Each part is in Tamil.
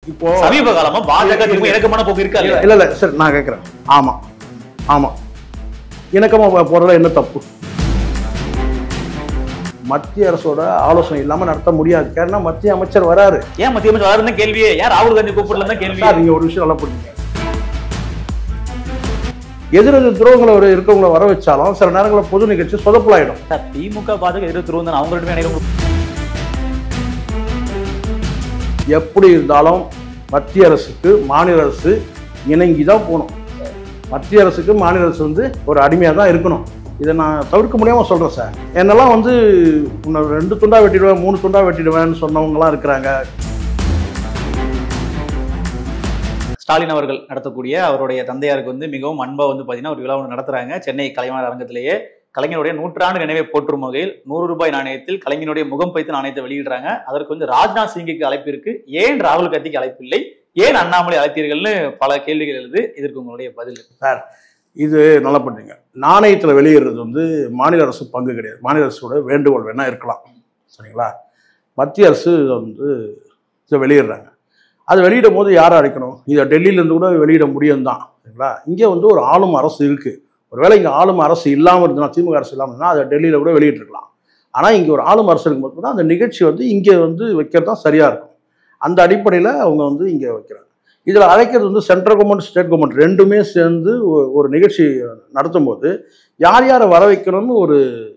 இப்போ சமீப காலமா பாஜக திரும்ப இணக்கமான போக்கு இருக்கா இல்ல இல்லையா இல்ல இல்ல சரி நான் கேட்குறேன் ஆமா ஆமா இணக்கமா போறதுல என்ன தப்பு மத்திய அரசோட ஆலோசனை இல்லாம நடத்த முடியாது காரணம் மத்திய அமைச்சர் வராரு ஏன் மத்திய அமைச்சர் வராருன்னு கேள்வியே ஏன் ராகுல் காந்தி கூப்பிடல தான் கேள்வி சார் நீங்க ஒரு விஷயம் நல்லா புரிஞ்சுங்க எதிரெதிர் துரோகங்களை ஒரு இருக்கவங்களை வர வச்சாலும் சில நேரங்களில் பொது நிகழ்ச்சி சொதப்பலாயிடும் சார் திமுக பாஜக இருபத்தி இருபது அவங்கள்ட்ட இணைய எப்படி இருந்தாலும் மத்திய அரசுக்கு மாநில அரசு இணங்கி தான் போகணும் மத்திய அரசுக்கு மாநில அரசு வந்து ஒரு அடிமையாக தான் இருக்கணும் இதை நான் தவிர்க்க முடியாம சொல்றேன் சார் என்னெல்லாம் வந்து உன்னை ரெண்டு துண்டா வெட்டிடுவேன் மூணு துண்டா வெட்டிடுவேன்னு சொன்னவங்கலாம் இருக்கிறாங்க ஸ்டாலின் அவர்கள் நடத்தக்கூடிய அவருடைய தந்தையாருக்கு வந்து மிகவும் அன்பா வந்து பாத்தீங்கன்னா ஒரு விழா ஒன்று நடத்துறாங்க சென்னை கலைஞர் அரங்கத்திலேயே கலைஞருடைய நூற்றாண்டு நினைவை போற்றும் வகையில் நூறு ரூபாய் நாணயத்தில் கலைஞருடைய முகம் பைத்து நாணயத்தை வெளியிடுறாங்க அதற்கு வந்து ராஜ்நாத் சிங்குக்கு அழைப்பு இருக்கு ஏன் ராகுல் காந்திக்கு அழைப்பு இல்லை ஏன் அண்ணாமலை அழைத்தீர்கள்னு பல கேள்விகள் எழுது இதற்கு உங்களுடைய பதில் இது நல்லா பண்ணுறீங்க நாணயத்தில் வெளியிடுறது வந்து மாநில அரசு பங்கு கிடையாது மாநில அரசோட வேண்டுகோள் வேணா இருக்கலாம் சரிங்களா மத்திய அரசு இதை வந்து இதை வெளியிடுறாங்க அது வெளியிடும் போது யாரை அழைக்கணும் இதை டெல்லியிலேருந்து கூட வெளியிட முடியும் தான் சரிங்களா இங்கே வந்து ஒரு ஆளும் அரசு இருக்குது ஒருவேளை இங்கே ஆளும் அரசு இல்லாமல் இருந்ததுன்னா திமுக அரசு இல்லாமல் இருந்தால் அதை டெல்லியில் கூட வெளியிட்டிருக்கலாம் ஆனால் இங்கே ஒரு ஆளும் அரசு இருக்கும்போது தான் அந்த நிகழ்ச்சி வந்து இங்கே வந்து வைக்கிறது தான் சரியாக இருக்கும் அந்த அடிப்படையில் அவங்க வந்து இங்கே வைக்கிறாங்க இதில் அழைக்கிறது வந்து சென்ட்ரல் கவர்மெண்ட் ஸ்டேட் கவர்மெண்ட் ரெண்டுமே சேர்ந்து ஒ- ஒரு நிகழ்ச்சி நடத்தும் போது யார் யாரை வர வைக்கணும்னு ஒரு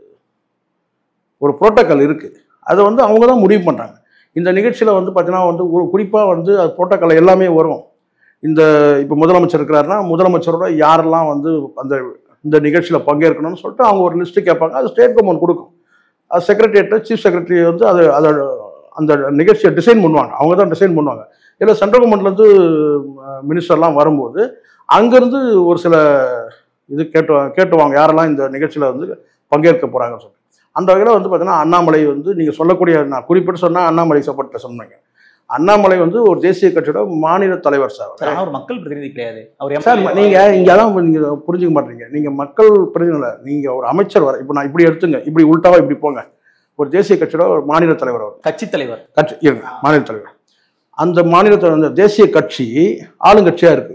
ஒரு புரோட்டோக்கால் இருக்குது அதை வந்து அவங்க தான் முடிவு பண்ணுறாங்க இந்த நிகழ்ச்சியில் வந்து பார்த்தீங்கன்னா வந்து ஒரு குறிப்பாக வந்து அது புரோட்டோக்கால் எல்லாமே வரும் இந்த இப்போ முதலமைச்சர் இருக்கிறாருன்னா முதலமைச்சரோட யாரெல்லாம் வந்து அந்த இந்த நிகழ்ச்சியில் பங்கேற்கணும்னு சொல்லிட்டு அவங்க ஒரு லிஸ்ட்டு கேட்பாங்க அது ஸ்டேட் கவர்மெண்ட் கொடுக்கும் அது செக்ரட்டரியேட்டு சீஃப் செக்ரட்டரி வந்து அது அதோட அந்த நிகழ்ச்சியை டிசைன் பண்ணுவாங்க அவங்க தான் டிசைன் பண்ணுவாங்க இல்லை சென்ட்ரல் கவர்மெண்ட்லேருந்து மினிஸ்டர்லாம் வரும்போது அங்கேருந்து ஒரு சில இது கேட்டு கேட்டுவாங்க யாரெல்லாம் இந்த நிகழ்ச்சியில் வந்து பங்கேற்க போகிறாங்கன்னு சொல்லி அந்த வகையில் வந்து பார்த்தீங்கன்னா அண்ணாமலை வந்து நீங்கள் சொல்லக்கூடிய நான் குறிப்பிட்டு சொன்னால் அண்ணாமலை சப்போர்ட்டில் சொன்னீங்க அண்ணாமலை வந்து ஒரு தேசிய கட்சியோட மாநில தலைவர் சார் சார் ஆனா ஒரு மக்கள் பிரதிநிதி கிடையாது அவர் சார் MLA நீங்க இங்க அதான் நீங்க புரிஞ்சுக்க மாட்டீங்க நீங்க மக்கள் பிரதிநிதி நீங்க ஒரு அமைச்சர் வர இப்போ நான் இப்படி எடுத்துங்க இப்படி உள்டாவா இப்படி போங்க ஒரு தேசிய கட்சியோட ஒரு மாநில தலைவர் அவர் கட்சி தலைவர் கட்சி இருங்க மாநில தலைவர் அந்த மாநிலத்தில் அந்த தேசிய கட்சி ஆளுங்கட்சியா இருக்கு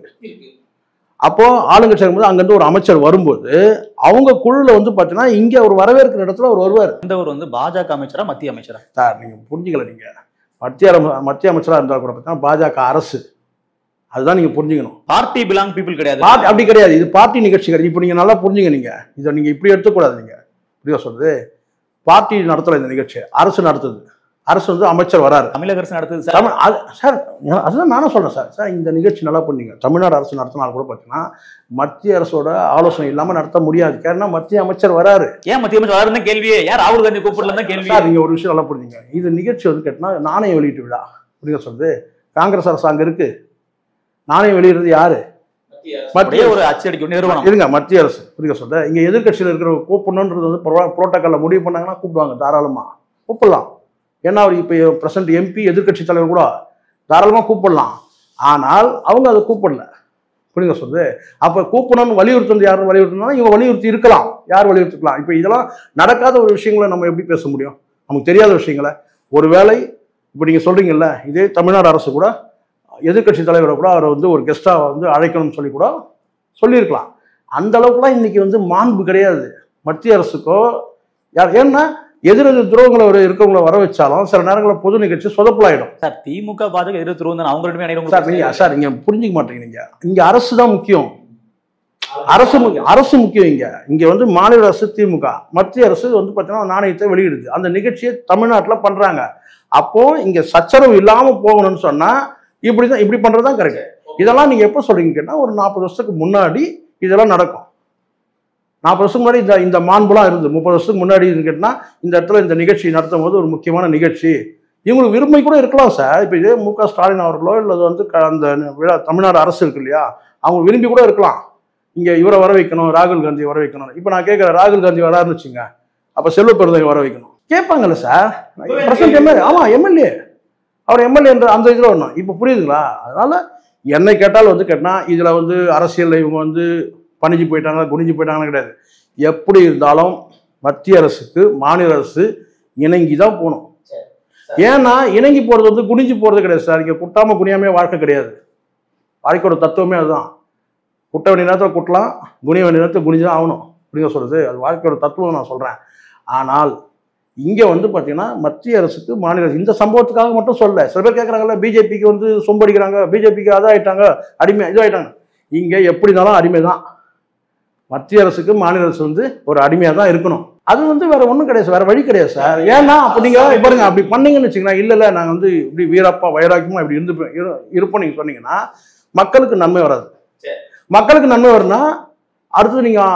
அப்போ ஆளுங்கட்சியா இருக்கும்போது அங்கிருந்து ஒரு அமைச்சர் வரும்போது அவங்க குழுல வந்து பார்த்தீங்கன்னா இங்க அவர் வரவேற்கிற இடத்துல அவர் வருவார் இந்தவர் வந்து பாஜக அமைச்சரா மத்திய அமைச்சரா சார் நீங்க புரிஞ்சுக்கல நீங்க மத்திய அர- மத்திய அமைச்சராக இருந்தால் கூட பார்த்தீங்கன்னா பாஜக அரசு அதுதான் நீங்க புரிஞ்சுக்கணும் பார்ட்டி பிலாங் பீப்புள் கிடையாது பார்ட்டி அப்படி கிடையாது இது பார்ட்டி நிகழ்ச்சி கிடையாது இப்போ நீங்க நல்லா புரிஞ்சுங்க நீங்க இதை நீங்க இப்படி எடுத்துக்கூடாது நீங்க புரியுதா சொல்றது பார்ட்டி நடத்தல இந்த நிகழ்ச்சி அரசு நடத்துது அரசு வந்து அமைச்சர் வராரு தமிழக அரசு நடத்துது சார் தமிழ் அது சார் அதுதான் நானும் சொல்றேன் சார் சார் இந்த நிகழ்ச்சி நல்லா பண்ணீங்க தமிழ்நாடு அரசு நடத்தினால் கூட பார்த்தீங்கன்னா மத்திய அரசோட ஆலோசனை இல்லாம நடத்த முடியாது காரணம் மத்திய அமைச்சர் வராரு ஏன் மத்திய அமைச்சர் வராருன்னு கேள்வியே ஏன் ராகுல் காந்தி கூப்பிடல தான் கேள்வி சார் நீங்க ஒரு விஷயம் நல்லா புரிஞ்சுங்க இது நிகழ்ச்சி வந்து கேட்டினா நாணய வெளியீட்டு விழா புரியுதா சொல்றது காங்கிரஸ் அரசு அங்க இருக்கு நாணயம் வெளியிடுறது யாரு அப்படியே ஒரு அச்சடிக்கும் நிறுவனம் இருங்க மத்திய அரசு புரியுதா சொல்ற இங்க எதிர்க்கட்சியில் இருக்கிற கூப்பிடணுன்றது வந்து புரோட்டோக்கால்ல முடிவு பண்ணாங்கன்னா கூப்பிடுவாங்க தாராளமா கூப்பிடலாம் ஏன்னா அவர் இப்போ பிரசன்ட் எம்பி எதிர்க்கட்சி தலைவர் கூட தாராளமா கூப்பிடலாம் ஆனால் அவங்க அதை கூப்பிடல புரியுங்க சொல்றது அப்ப கூப்பிடணும்னு வலியுறுத்துறது யாரும் வலியுறுத்தினா இவங்க வலியுறுத்தி இருக்கலாம் யார் வலியுறுத்திக்கலாம் இப்போ இதெல்லாம் நடக்காத ஒரு விஷயங்களை நம்ம எப்படி பேச முடியும் நமக்கு தெரியாத விஷயங்களை ஒருவேளை இப்போ நீங்க சொல்றீங்கல்ல இதே தமிழ்நாடு அரசு கூட எதிர்க்கட்சி தலைவரை கூட அவரை வந்து ஒரு கெஸ்டா வந்து அழைக்கணும்னு சொல்லி கூட சொல்லியிருக்கலாம் அந்த அளவுக்குலாம் இன்னைக்கு வந்து மாண்பு கிடையாது மத்திய அரசுக்கோ யார் ஏன்னா எதிரெதிர் துரோகங்களை ஒரு இருக்கவங்கள வர வச்சாலும் சில நேரங்களில் பொது நிகழ்ச்சி சொதப்பலாயிடும் சார் திமுக பாஜக இருபத்தி இருபது அவங்கள்ட்ட இணைய சார் நீங்க சார் இங்க புரிஞ்சுக்க மாட்டீங்க நீங்க இங்க அரசு தான் முக்கியம் அரசு முக்கியம் அரசு முக்கியம் இங்க இங்க வந்து மாநில அரசு திமுக மத்திய அரசு வந்து பார்த்தீங்கன்னா நாணயத்தை வெளியிடுது அந்த நிகழ்ச்சியை தமிழ்நாட்டில் பண்றாங்க அப்போ இங்க சச்சரவு இல்லாம போகணும்னு சொன்னா இப்படிதான் இப்படி பண்றதுதான் கரெக்ட் இதெல்லாம் நீங்க எப்போ சொல்றீங்க கேட்டா ஒரு நாற்பது வருஷத்துக்கு முன்னாடி இதெல்லாம் நடக்கும் நாற்பது வருஷத்துக்கு முன்னாடி இந்த இந்த மாண்புலாம் இருந்தது முப்பது வருஷத்துக்கு முன்னாடி கேட்டினா இந்த இடத்துல இந்த நிகழ்ச்சி நடத்தும் போது ஒரு முக்கியமான நிகழ்ச்சி இவங்களுக்கு விரும்பி கூட இருக்கலாம் சார் இப்போ இதே மு க ஸ்டாலின் அவர்களோ இல்லை வந்து க- அந்த விழா தமிழ்நாடு அரசு இருக்கு இல்லையா அவங்க விரும்பி கூட இருக்கலாம் இங்கே இவரை வர வைக்கணும் ராகுல் காந்தி வர வைக்கணும் இப்போ நான் கேட்குறேன் ராகுல் காந்தி வராருன்னு வச்சுங்க அப்போ செல்வ பெருந்தகை வர வைக்கணும் கேட்பாங்கல்ல சார் பிரசன்ட் எம்எல்ஏ ஆமாம் எம்எல்ஏ அவர் எம்எல்ஏ என்ற அந்த இதில் வரணும் இப்போ புரியுதுங்களா அதனால என்னை கேட்டாலும் வந்து கேட்டினா இதில் வந்து அரசியலில் இவங்க வந்து பணிஞ்சு போயிட்டாங்களா குனிஞ்சு போயிட்டாங்களா கிடையாது எப்படி இருந்தாலும் மத்திய அரசுக்கு மாநில அரசு இணங்கி தான் போகணும் ஏன்னா இணங்கி போறது வந்து குனிஞ்சு போறது கிடையாது சார் இங்க குட்டாம குனியாமே வாழ்க்கை கிடையாது வாழ்க்கையோட தத்துவமே அதுதான் குட்ட வேண்டிய நேரத்தில் குட்டலாம் குனிய வேண்டிய நேரத்தில் குனிஞ்சு தான் ஆகணும் அப்படிங்க சொல்றது அது வாழ்க்கையோட தத்துவம் நான் சொல்றேன் ஆனால் இங்க வந்து பாத்தீங்கன்னா மத்திய அரசுக்கு மாநில அரசு இந்த சம்பவத்துக்காக மட்டும் சொல்ல சில பேர் கேட்குறாங்கல்ல பிஜேபிக்கு வந்து சொம்படிக்கிறாங்க பிஜேபிக்கு அதாயிட்டாங்க அடிமை இதாயிட்டாங்க இங்க எப்படினாலும் அடிமை தான் மத்திய அரசுக்கு மாநில அரசு வந்து ஒரு அடிமையா தான் இருக்கணும் அது வந்து வேற ஒன்றும் கிடையாது வேற வழி கிடையாது சார் ஏன்னா அப்போ நீங்க பாருங்க அப்படி பண்ணீங்கன்னு வச்சுக்கோங்களேன் இல்ல இல்ல நாங்க வந்து இப்படி வீரப்பா வைராக்கியமா இப்படி இருந்து இரு- இருப்போம் நீங்க சொன்னீங்கன்னா மக்களுக்கு நன்மை வராது சரி. மக்களுக்கு நன்மை வரும்னா அடுத்து நீங்க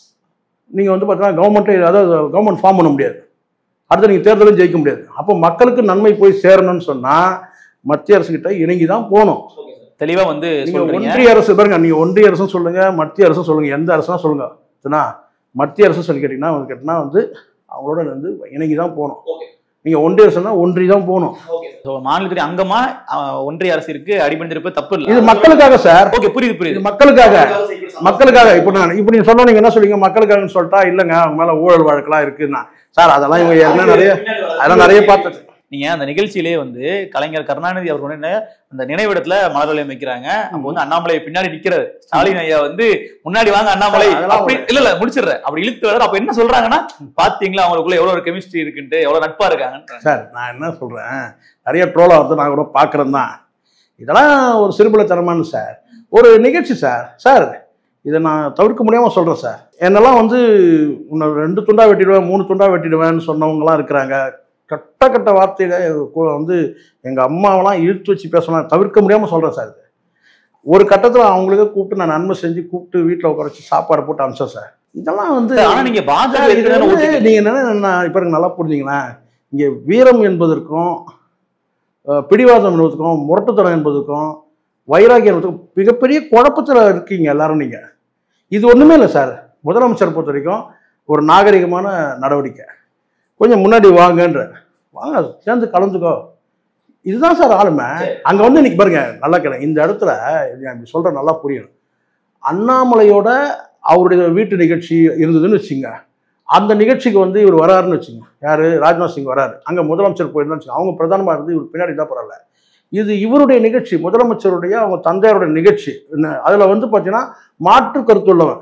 நீங்க வந்து பார்த்தீங்கன்னா கவர்மெண்ட்டே அதாவது கவர்மெண்ட் ஃபார்ம் பண்ண முடியாது அடுத்து நீங்க தேர்தலும் ஜெயிக்க முடியாது அப்போ மக்களுக்கு நன்மை போய் சேரணும்னு சொன்னா மத்திய அரசு கிட்ட இணங்கி தான் போகணும் தெளிவா வந்து நீங்க சொல்றீங்க ஒன்றிய அரசு பாருங்க நீங்க ஒன்றிய அரசும் சொல்லுங்க மத்திய அரசும் சொல்லுங்க எந்த அரசுனா சொல்லுங்க சரிண்ணா மத்திய அரசு சொல்லி கேட்டீங்கன்னா வந்து கேட்டிங்கன்னா வந்து அவங்களோட வந்து இணங்கி தான் போகணும் Okay. நீங்க ஒன்றிய அரசுனா ஒன்றி தான் போகணும் So, மாநிலத்துடைய அங்கமா அஹ், ஒன்றிய அரசிற்கு அடிபணிந்திருப்பது தப்பு இது இல்ல மக்களுக்காக சார் ஓகே புரியுது இது புரியுது மக்களுக்காக மக்களுக்காக இப்போ நான் இப்போ நீங்க சொன்னா நீங்க என்ன சொல்லுவீங்க மக்களுக்காகன்னு சொல்லிட்டா இல்லைங்க அவங்க மேல ஊழல் வழக்கெல்லாம் இருக்குன்னா சார் அதெல்லாம் இவங்க என்ன நிறைய அதெல்லாம் நிறைய பார்த்து நீங்க அந்த நிகழ்ச்சியிலே வந்து கலைஞர் கருணாநிதி அவர்கள் என்ன அந்த நினைவிடத்துல மலர் வளையம் வைக்கிறாங்க அப்போ வந்து அண்ணாமலை பின்னாடி நிக்கிறாரு ஸ்டாலின் ஐயா வந்து முன்னாடி வாங்க அண்ணாமலை அதெல்லாம் அப்படி இல்ல இல்ல முடிச்சிடுறேன் அப்படி இழுத்து வர்றாரு அப்ப என்ன சொல்றாங்கன்னா பாத்தீங்களா அவங்களுக்குள்ள எவ்வளவு ஒரு கெமிஸ்ட்ரி இருக்குன்ட்டு எவ்வளவு நட்பா இருக்காங்க சார் நான் என்ன சொல்றேன் நிறைய ட்ரோலை வந்து நான் கூட பார்க்குறேன் தான் இதெல்லாம் ஒரு சிறுபிள்ளைத்தனமானு சார் ஒரு நிகழ்ச்சி சார் சார் இதை நான் தவிர்க்க முடியாமல் சொல்கிறேன் சார் என்னெல்லாம் வந்து உன்னை ரெண்டு துண்டா வெட்டிடுவேன் மூணு துண்டா வெட்டிடுவேன்னு சொன்னவங்கலாம் இருக்கிறாங்க கட்ட கட்ட வார்த்தையில கு- வந்து எங்கள் அம்மாவெல்லாம் இழுத்து வச்சு பேசலாம் தவிர்க்க முடியாமல் சொல்கிறேன் சார் இது ஒரு கட்டத்தில் அவங்களுக்கு கூப்பிட்டு நான் நன்மை செஞ்சு கூப்பிட்டு வீட்டில் உட்கார வச்சு சாப்பாடு போட்டு அனுப்பிச்சேன் சார் இதெல்லாம் வந்து ஆனா நீங்க பாஜக சார், இது எதிர்த்து தானே வந்து ஓட்டு நீங்க என்ன இப்ப எனக்கு நல்லா புரிஞ்சுங்களேன் இங்க வீரம் என்பதற்கும் அஹ், பிடிவாதம் என்பதற்கும் முரட்டுத்தனம் என்பதற்கும் வைராகியம் என்பதற்கும் மிகப்பெரிய குழப்பத்துல இருக்கீங்க எல்லாரும் நீங்க இது ஒண்ணுமே இல்லை சார் முதலமைச்சர் பொறுத்த வரைக்கும் ஒரு நாகரிகமான நடவடிக்கை கொஞ்சம் முன்னாடி வாங்கன்ற வாங்க சேர்ந்து கலந்துக்கோ இதுதான் சார் ஆளுமை அங்க வந்து இன்னைக்கு பாருங்க நல்லா கேளுங்க இந்த இடத்துல இது நான் இப்படி சொல்றேன் நல்லா புரியணும் அண்ணாமலையோட அவருடைய வீட்டு நிகழ்ச்சி இருந்ததுன்னு வச்சுங்க அந்த நிகழ்ச்சிக்கு வந்து இவர் வராருன்னு வச்சுங்க யாரு ராஜ்நாத் சிங் வராரு அங்க முதலமைச்சர் போயிருந்தா வச்சுங்க அவங்க பிரதானமா இருந்து இவர் பின்னாடி தான் பரவாயில்ல இது இவருடைய நிகழ்ச்சி முதலமைச்சருடைய அவங்க தந்தையாருடைய நிகழ்ச்சி என்ன- அதுல வந்து பாத்தீங்கன்னா மாற்று கருத்துள்ளவர்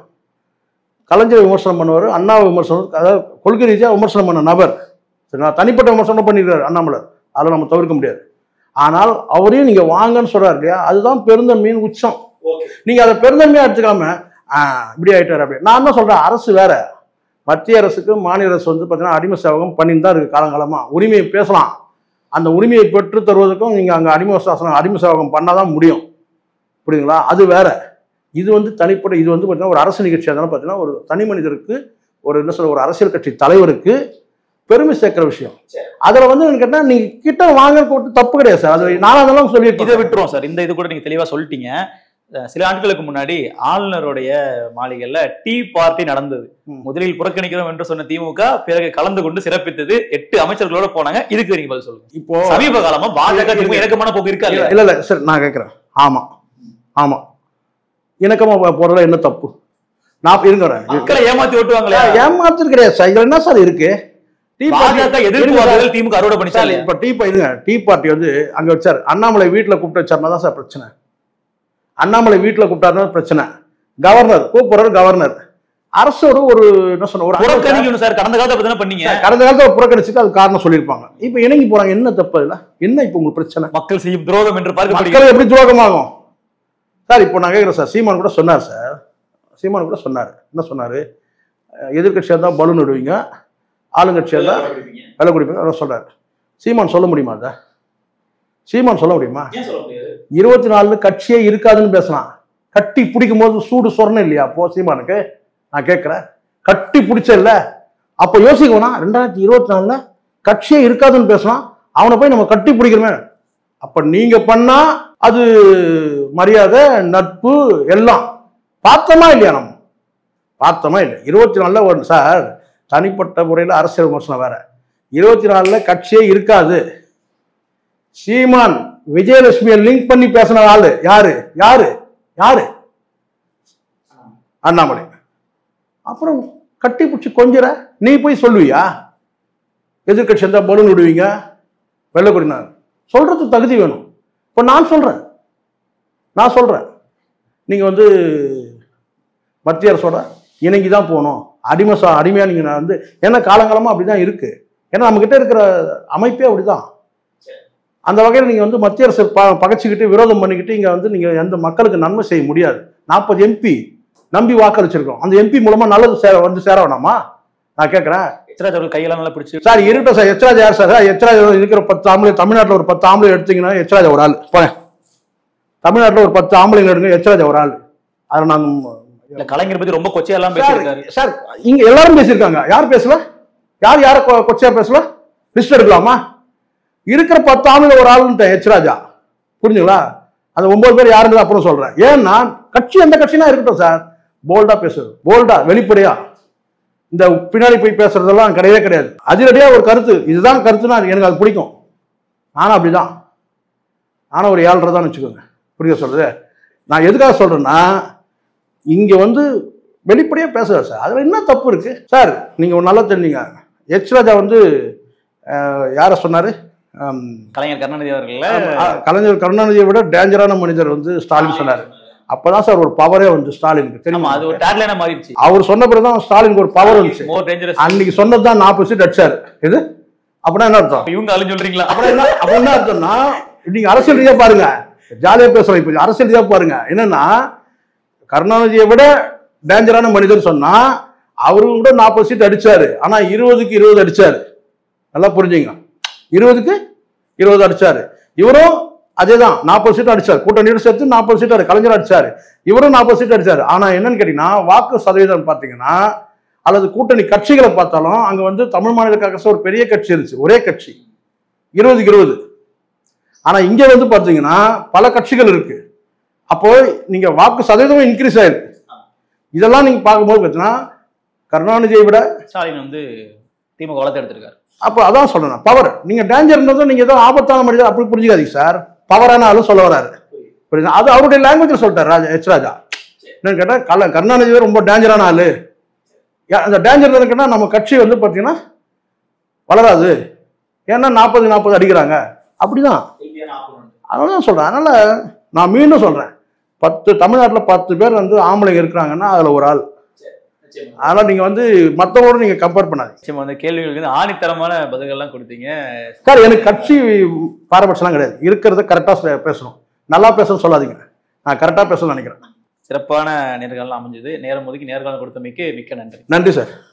கலைஞர் விமர்சனம் பண்ணுவார் அண்ணாவை விமர்சனம் அதாவது கொள்கை ரீதியாக விமர்சனம் பண்ண நபர் சரிங்களா தனிப்பட்ட விமர்சனம் பண்ணியிருக்காரு அண்ணாமலை அதை நம்ம தவிர்க்க முடியாது ஆனால் அவரையும் நீங்க வாங்கன்னு சொல்றாரு இல்லையா அதுதான் பெருந்தன்மையின் உச்சம் நீங்க அதை பெருந்தன்மையா எடுத்துக்காம ஆஹ், இப்படி ஆயிட்டாரு அப்படி நான் என்ன சொல்றேன் அரசு வேற மத்திய அரசுக்கு மாநில அரசு வந்து பார்த்தீங்கன்னா அடிமை சேவகம் பண்ணிட்டு தான் இருக்கு காலங்காலமா உரிமையை பேசலாம் அந்த உரிமையை பெற்று தருவதற்கும் நீங்க அங்க அடிமை சாசனம் அடிமை சேவகம் பண்ணாதான் முடியும் புரியுதுங்களா அது வேற இது வந்து தனிப்பட்ட இது வந்து பார்த்தீங்கன்னா ஒரு அரசு நிகழ்ச்சியாக இருந்தாலும் பார்த்தீங்கன்னா ஒரு தனி மனிதருக்கு ஒரு என்ன சொல்ற ஒரு அரசியல் கட்சி தலைவருக்கு பெருமை சேர்க்கிற விஷயம் அதுல வந்து எனக்கு கேட்டா நீங்க கிட்ட வாங்க கூட்டு தப்பு கிடையாது சார் அது நானும் அதெல்லாம் இதை சொல்லியிருக்கேன் விட்டுருவோம் சார் இந்த இது கூட நீங்க தெளிவா சொல்லிட்டீங்க அஹ் சில ஆண்டுகளுக்கு முன்னாடி ஆளுநருடைய மாளிகையில டீ பார்ட்டி நடந்தது ம். முதலில் புறக்கணிக்கிறோம் என்று சொன்ன திமுக பிறகு கலந்து கொண்டு சிறப்பித்தது எட்டு அமைச்சர்களோட போனாங்க இதுக்கு நீங்க பதில் சொல்லுங்க இப்போ சமீப காலமா பாஜக திமுக இணக்கமான போக்கு இருக்கா இல்லையா? இல்ல இல்ல சரி நான் கேட்குறேன் ஆமா ஆமா இணக்கமா போ- போறதுல என்ன தப்பு நான் இருங்கிறேன் மக்களை ஏமாத்தி ஓட்டுவாங்களே ஏமாத்துறது கிடையாது சார் இதுல என்ன சார் இருக்கு டீ பாஜக பார்ட்டி எதிர்ப்பு இருங்க சார். வாக்குகள் திமுக அறுவடை சார், பண்ணிச்சாலே இப்ப டீ பா- இருங்க டீ பார்ட்டி வந்து அங்க வச்சார் அண்ணாமலை வீட்டுல கூப்பிட்டு வச்சாருனா தான் சார் பிரச்சனை அண்ணாமலை வீட்டுல கூப்பிட்டாருன்னா பிரச்சனை கவர்னர் கூப்பிடுறாரு கவர்னர் அரசோட ஒரு என்ன சொன்ன ஒரு அங்க- புறக்கணிக்கணும் சார் கடந்த காலத்தை அப்படி பண்ணீங்க சார், கடந்த காலத்துல புறக்கணிச்சுட்டு அது காரணம் சொல்லியிருப்பாங்க இப்ப இணங்கி போறாங்க என்ன தப்பு அதுல என்ன இப்ப உங்களுக்கு பிரச்சனை மக்கள் செய்யும் துரோகம் என்று பார்க்கப்படுகிறது மக்கள் எப்படி துரோகமாகும் சார் இப்போ நான் கேட்குறேன் சார் சீமான் கூட சொன்னார் சார் சீமான் கூட சொன்னார் என்ன சொன்னார் எதிர்கட்சியாக இருந்தால் பலூன் விடுவீங்க ஆளுங்கட்சியாக இருந்தால் விலை குடிப்பீங்க அதை சொல்கிறார் சீமான் சொல்ல முடியுமா அதை சீமான் சொல்ல முடியுமா ஏன் சொல்ல முடியாது இருபத்தி நாலுல கட்சியே இருக்காதுன்னு பேசலாம் கட்டி பிடிக்கும் போது சூடு சொரணம் இல்லையா அப்போ சீமானுக்கு நான் கேட்குறேன் கட்டி பிடிச்ச இல்ல அப்போ யோசிக்கணும் ரெண்டாயிரத்தி இருபத்தி நாலுல கட்சியே இருக்காதுன்னு பேசலாம் அவனை போய் நம்ம கட்டி பிடிக்கிறோமே அப்ப நீங்க பண்ணா அது மரியாதை நட்பு எல்லாம் பார்த்தோமா இல்லையா நம்ம பார்த்தோமா இல்லை இருபத்தி நாலுல ஒரு சார் தனிப்பட்ட முறையில் அரசியல் விமர்சனம் வேற இருபத்தி நாலுல கட்சியே இருக்காது சீமான் விஜயலட்சுமியை லிங்க் பண்ணி பேசின ஆளு யாரு யாரு யாரு அண்ணாமலை அப்புறம் கட்டி பிடிச்சி கொஞ்சற நீ போய் சொல்லுவியா எதிர்கட்சி இருந்தா பலூன் விடுவீங்க வெள்ளக்குடினார் சொல்றதுக்கு தகுதி வேணும் இப்போ நான் சொல்றேன் நான் சொல்றேன் நீங்க வந்து மத்திய அரசோட இணங்கி தான் போகணும் அடிமை சா அடிமையா நீங்க நான் வந்து ஏன்னா காலங்காலமா அப்படிதான் இருக்கு ஏன்னா நம்ம கிட்ட இருக்கிற அமைப்பே அப்படிதான் அந்த வகையில் நீங்க வந்து மத்திய அரசு ப பகைச்சிக்கிட்டு விரோதம் பண்ணிக்கிட்டு இங்க வந்து நீங்க எந்த மக்களுக்கு நன்மை செய்ய முடியாது நாற்பது எம்பி நம்பி வாக்களிச்சிருக்கோம் அந்த எம்பி மூலமா நல்லது சேர வந்து சேர வேணாமா நான் கேட்கறேன் எச்ராஜ் அவர்கள் கையெல்லாம் நல்லா பிடிச்சி சார் இருக்கட்டும் சார் எச்ராஜ் யார் சார் எச்ராஜ் இருக்கிற பத்து ஆம்பளை தமிழ்நாட்டில் ஒரு பத்து ஆம்பளை எடுத்தீங்கன்னா எச்ராஜ் ஒரு ஆள் போறேன் தமிழ்நாட்டில் ஒரு பத்து ஆம்பளைங்க எடுங்க எச்ராஜ் ஒரு ஆள் அதை நான் இல்ல கலைஞர் பத்தி ரொம்ப கொச்சையெல்லாம் சார், பேசியிருக்காரு சார் இங்க எல்லாரும் பேசியிருக்காங்க யார் பேசல யார் யார கொ- கொச்சையா பேசல லிஸ்ட் எடுக்கலாமா இருக்கிற பத்து ஆம்பளை ஒரு ஆளுன்ட்ட எச்ராஜா புரிஞ்சுங்களா அந்த ஒன்பது பேர் யாருன்னு அப்புறம் சொல்றேன் ஏன்னா கட்சி எந்த கட்சினா இருக்கட்டும் சார் போல்டா பேசுறது போல்டா வெளிப்படையா இந்த பின்னாடி போய் பேசுறதெல்லாம் கிடையவே கிடையாது அதிரடியா ஒரு கருத்து இதுதான் கருத்துனா எனக்கு அது பிடிக்கும் நானும் அப்படிதான் நானும் ஒரு ஏழரை தான் வச்சுக்கோங்க புரியுத சொல்றது நான் எதுக்காக சொல்றேன்னா இங்க வந்து வெளிப்படையா பேசுறாரு சார் அதுல என்ன தப்பு இருக்கு சார் நீங்க ஒரு நல்லா தெரிஞ்சீங்க எச் ராஜா வந்து அஹ், யார சொன்னாரு அம், கலைஞர் கருணாநிதி அவர்கள அஹ், கலைஞர் கருணாநிதியை விட டேஞ்சரான மனிதர் வந்து ஸ்டாலின் சொன்னாரு அப்பதான் சார் ஒரு பவரே வந்து ஸ்டாலினுக்கு ஆமா தெரியுமா அது ஒரு டேக்லைனா மாறிடுச்சு அவர் சொன்ன பிறகுதான் ஸ்டாலினுக்கு ஒரு பவர் வந்துச்சு மோர் டேஞ்சரஸ் அன்னைக்கு சொன்னதுதான் நாற்பது சீட் அடிச்சாரு இது அப்படின்னா என்ன அர்த்தம் இவங்க அழிஞ்சு சொல்றீங்களா அப்புறம் என்ன அப்புறம் என்ன அர்த்தம்னா நீங்க அரசியல் ரீதியா பாருங்க ஜாலியா பேசுறோம் இப்ப அரசியல் ரீதியா பாருங்க என்னன்னா கருணாநிதியை விட டேஞ்சரான மனிதர் சொன்னா அவரு கூட நாற்பது சீட் அடிச்சாரு ஆனா இருபதுக்கு இருபது அடிச்சாரு நல்லா புரிஞ்சுங்க இருபதுக்கு இருபது அடிச்சாரு இவரும் அதேதான் நாற்பது சீட் அடிச்சாரு கூட்டணியோட சேர்த்து நாற்பது சீட் கலைஞர் அடிச்சாரு இவரும் நாற்பது சீட் அடிச்சாரு ஆனா என்னன்னு கேட்டீங்கன்னா வாக்கு சதவீதம் பாத்தீங்கன்னா அல்லது கூட்டணி கட்சிகளை பார்த்தாலும் அங்க வந்து தமிழ் மாநில காங்கிரஸ் ஒரு பெரிய கட்சி இருந்துச்சு ஒரே கட்சி இருபதுக்கு இருபது ஆனா இங்க வந்து பாத்தீங்கன்னா பல கட்சிகள் இருக்கு அப்போ நீங்க வாக்கு சதவீதம் இன்க்ரீஸ் ஆயிருக்கு இதெல்லாம் நீங்க பார்க்கும்போது பார்த்தீங்கன்னா கருணாநிதியை விட ஸ்டாலின் வந்து திமுக வளர்த்து எடுத்திருக்காரு அப்போ அதான் சொல்றேன் பவர் நீங்க டேஞ்சர்ன்றதும் நீங்க ஏதோ ஆபத்தான மனிதர் அப்படி புரிஞ்சுக்காதீங்க சார் பவரான ஆளும் சொல்ல வராரு புரியுதா அது அவருடைய லாங்குவேஜில் சொல்லிட்டார் ராஜா எச் ராஜா என்னன்னு கேட்டா கல கருணாநிதி ரொம்ப டேஞ்சரான ஆளு யா- அந்த டேஞ்சர் இருக்குன்னா நம்ம கட்சி வந்து பார்த்தீங்கன்னா வளராது ஏன்னா நாற்பது நாற்பது அடிக்கிறாங்க அப்படிதான் அதனால தான் சொல்றேன் அதனால நான் மீண்டும் சொல்றேன் பத்து தமிழ்நாட்டில் பத்து பேர் வந்து ஆம்பளைங்க இருக்கிறாங்கன்னா அதுல ஒரு ஆள் அதனால நீங்க வந்து மற்றவங்களோட நீங்க கம்பேர் பண்ணாதீங்க நிச்சயமா அந்த கேள்விகளுக்கு வந்து ஆணித்தரமான பதில்கள்லாம் கொடுத்தீங்க சார் எனக்கு கட்சி பாரபட்சம்லாம் கிடையாது இருக்கிறத கரெக்டாக பேசணும் நல்லா பேசணும்னு சொல்லாதீங்க நான் கரெக்டாக பேசணும்னு நினைக்கிறேன் சிறப்பான நேர்காணல் அமைஞ்சது நேரம் ஒதுக்கி நேர்காணல் கொடுத்தமைக்கு மிக்க நன்றி நன்றி சார்